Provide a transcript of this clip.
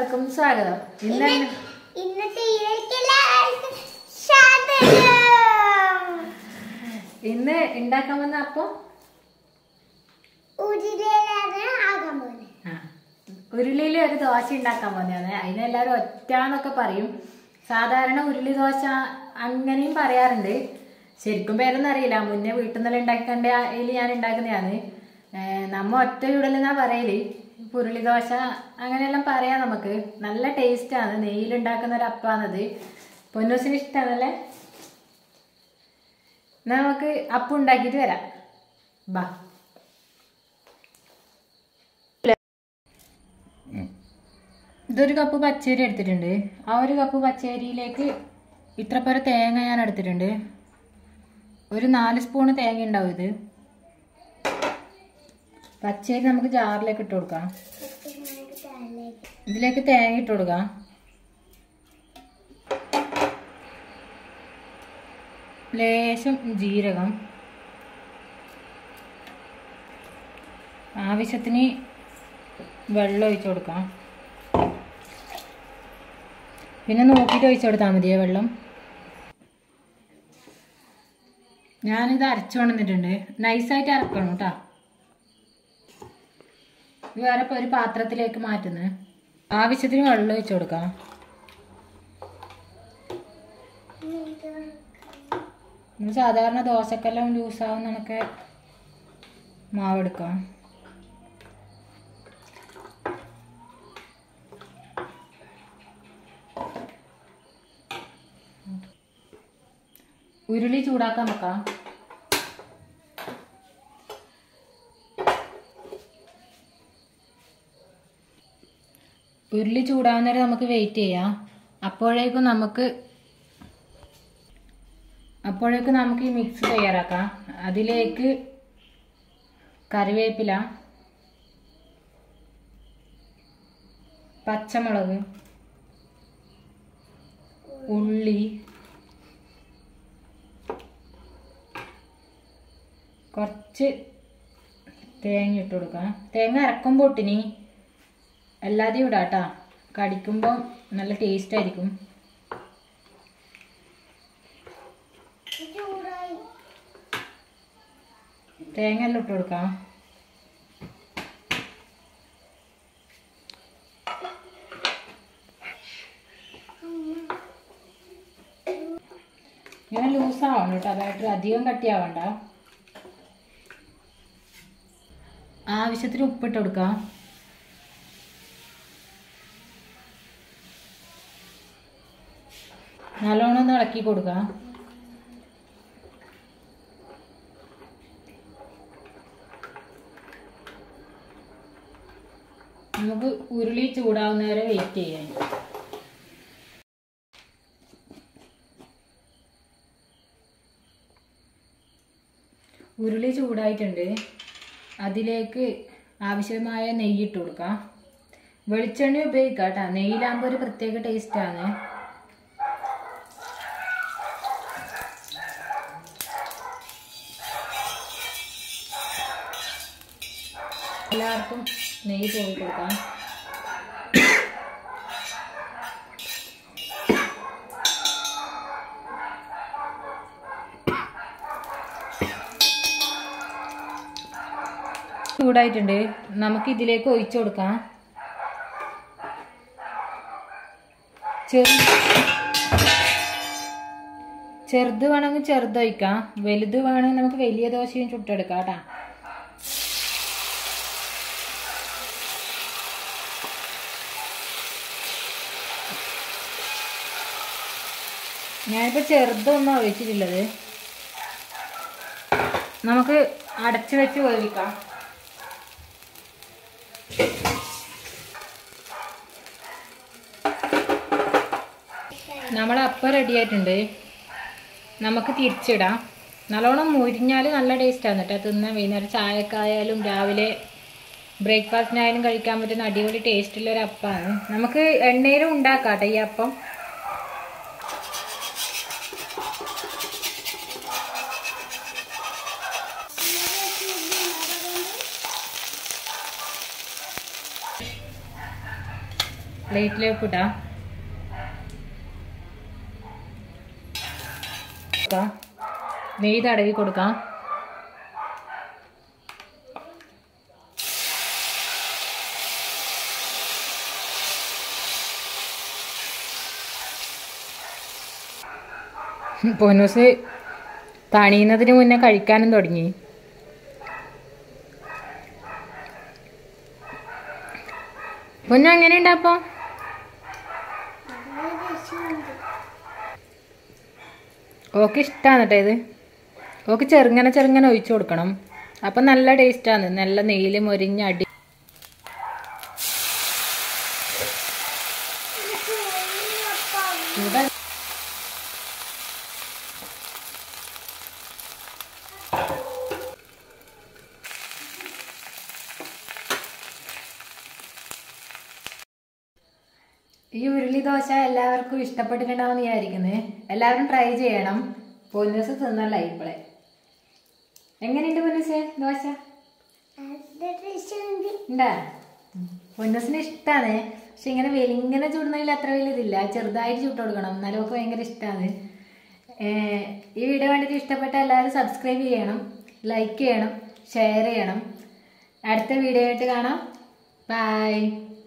എല്ലാവർക്കും സ്വാഗതം ഇന്ന് ഇന്നത്തെ എല്ലാവർക്കും സ്വാഗതം ഇന്ന് ഉണ്ടാക്കാൻ വന്ന അപ്പം ഉരുളയിലാണ് ആകാൻ പോകുന്നത് ഉരുളിയിൽ ഒരു ദോശ ഉണ്ടാക്കാൻ പോകുന്നതാണ് അതിനെല്ലാവരും ഒറ്റാന്നൊക്കെ പറയും സാധാരണ ഉരുളി ദോശ അങ്ങനെയും പറയാറുണ്ട് ശരിക്കും പേരൊന്നും അറിയില്ല മുന്നേ വീട്ടിൽ നിന്നെല്ലാം ഉണ്ടാക്കേണ്ട അതിൽ ഞാൻ ഉണ്ടാക്കുന്നതാണ് ഏർ നമ്മ ഒറ്റ ചുടലെന്നാ പറയല് ഇപ്പൊ ഉരുളി ദോശ അങ്ങനെയെല്ലാം പറയാം നമുക്ക് നല്ല ടേസ്റ്റാണ് നെയ്യിലുണ്ടാക്കുന്ന ഒരു അപ്പാണത് പൊന്നൂസിന് ഇഷ്ടമാണല്ലേ എന്നാ നമുക്ക് അപ്പം ഉണ്ടാക്കിയിട്ട് വരാം ബാ ഇതൊരു കപ്പ് പച്ചരി എടുത്തിട്ടുണ്ട് ആ ഒരു കപ്പ് പച്ചരിയിലേക്ക് ഇത്ര പേരെ തേങ്ങ ഞാൻ എടുത്തിട്ടുണ്ട് ഒരു നാല് സ്പൂണ് തേങ്ങ ഉണ്ടാവും ഇത് പച്ചരി നമുക്ക് ജാറിലേക്ക് ഇട്ട് കൊടുക്കാം ഇതിലേക്ക് തേങ്ങ ഇട്ട് കൊടുക്കാം ലേശം ജീരകം ആവശ്യത്തിന് വെള്ളം ഒഴിച്ചു കൊടുക്കാം പിന്നെ നോക്കിയിട്ട് ഒഴിച്ചു കൊടുത്താൽ മതിയേ വെള്ളം ഞാനിത് അരച്ചു കൊണ്ടുവന്നിട്ടുണ്ട് നൈസായിട്ട് അരക്കണം കേട്ടോ ഇത് വേറെ ഇപ്പോൾ ഒരു പാത്രത്തിലേക്ക് മാറ്റുന്നത് ആവശ്യത്തിന് വെള്ളം ഒഴിച്ചു കൊടുക്കാം നമ്മൾ സാധാരണ ദോശക്കെല്ലാം ലൂസാവുന്ന കണക്കെ മാവെടുക്കാം ഉരുളി ചൂടാക്കാൻ വെക്കാം ഉരുളി ചൂടാവുന്നവരെ നമുക്ക് വെയിറ്റ് ചെയ്യാം അപ്പോഴേക്കും നമുക്ക് അപ്പോഴേക്കും നമുക്ക് ഈ മിക്സ് തയ്യാറാക്കാം അതിലേക്ക് കറിവേപ്പില പച്ചമുളക് ഉള്ളി കുറച്ച് തേങ്ങ ഇട്ട് കൊടുക്കാം തേങ്ങ അരക്കുമ്പോൾ ഒട്ടിനി അല്ലാതെ ഇടാം കേട്ടോ കടിക്കുമ്പോൾ നല്ല ടേസ്റ്റ് ആയിരിക്കും ചൂടായി തേങ്ങ എല്ലാം ഇട്ട് കൊടുക്കാം ഇങ്ങനെ ലൂസാവണം കേട്ടോ ബാറ്ററി അധികം കട്ടിയാവണ്ട ആവശ്യത്തിന് ഉപ്പിട്ട് കൊടുക്കാം നല്ലോണം ഒന്ന് ഇളക്കി കൊടുക്കാം നമുക്ക് ഉരുളി ചൂടാവുന്നവരെ വെയിറ്റ് ചെയ്യാം ഉരുളി ചൂടായിട്ടുണ്ട് അതിലേക്ക് ആവശ്യമായ നെയ്യ് ഇട്ട് കൊടുക്കാം വെളിച്ചെണ്ണ ഉപയോഗിക്കാം കേട്ടോ നെയ്യിലാകുമ്പോൾ ഒരു പ്രത്യേക ടേസ്റ്റാണ് എല്ലാവർക്കും നെയ്യ് തൂവി കൊടുക്കാം ചൂടായിട്ടുണ്ട് നമുക്ക് ഇതിലേക്ക് ഒഴിച്ചു കൊടുക്കാം ചെറു ചെറുത് വേണമെങ്കിൽ ചെറുത് ഒഴിക്കാം വലുത് വേണമെങ്കിൽ നമുക്ക് വലിയ ദോശയും ചുട്ടെടുക്കാം കേട്ടാ ഞാനിപ്പോൾ ചെറുതൊന്നും ഒഴിച്ചിട്ടുള്ളത് നമുക്ക് അടച്ചു വെച്ച് വേവിക്കാം നമ്മളെ അപ്പം റെഡി ആയിട്ടുണ്ട് നമുക്ക് തിരിച്ചിടാം നല്ലോണം മുരിഞ്ഞാൽ നല്ല ടേസ്റ്റാണ് കേട്ടോ തിന്നാൻ വൈകുന്നേരം ചായക്കായാലും രാവിലെ ബ്രേക്ക്ഫാസ്റ്റിനായാലും കഴിക്കാൻ പറ്റുന്ന അടിപൊളി ടേസ്റ്റുള്ള ഒരു അപ്പമാണ് നമുക്ക് എണ്ണയിലും ഉണ്ടാക്കാം കേട്ടോ ഈ അപ്പം പ്ലേറ്റിലേക്ക് ഇടാം കൊടുക്കാം. നെയ്യ് തടവി കൊടുക്കാം പൊന്നൂസ് തണിയുന്നതിന് മുന്നേ കഴിക്കാനും തുടങ്ങി പൊന്നു എങ്ങനെയുണ്ട് അപ്പൊ നല്ല രസമുണ്ട് ഓക്ക് ഇഷ്ടമാണ് കേട്ടോ ഇത് ഓക്ക് ചെറുങ്ങനെ ചെറുങ്ങനെ ഒഴിച്ചു കൊടുക്കണം അപ്പം നല്ല ടേസ്റ്റാണ് നല്ല നെയ്യിൽ മൊരിഞ്ഞ അടി ഇവിടെ ഈ ഉരുളി ദോശ എല്ലാവർക്കും ഇഷ്ടപ്പെട്ടിട്ടുണ്ടാവും വിചാരിക്കുന്നത് എല്ലാവരും ട്രൈ ചെയ്യണം പൊന്നൂസ് തിന്നല്ല ഇപ്പോളെ എങ്ങനെയുണ്ട് പൊന്നൂസേ ദോശ നല്ല രസമുണ്ട് ഉണ്ടാ പൊന്നൂസിന് ഇഷ്ടമാണ് പക്ഷെ ഇങ്ങനെ വെലിങ്ങനെ ചുടുന്നതിൽ അത്ര വലിയ ഇതില്ല ചെറുതായിട്ട് ചുട്ട് കൊടുക്കണം എന്നാലും ഒക്കെ ഭയങ്കര ഇഷ്ടമാണ് ഈ വീഡിയോ കണ്ടിട്ട് ഇഷ്ടപ്പെട്ട എല്ലാവരും സബ്സ്ക്രൈബ് ചെയ്യണം ലൈക്ക് ചെയ്യണം ഷെയർ ചെയ്യണം അടുത്ത വീഡിയോ ആയിട്ട് കാണാം ബൈ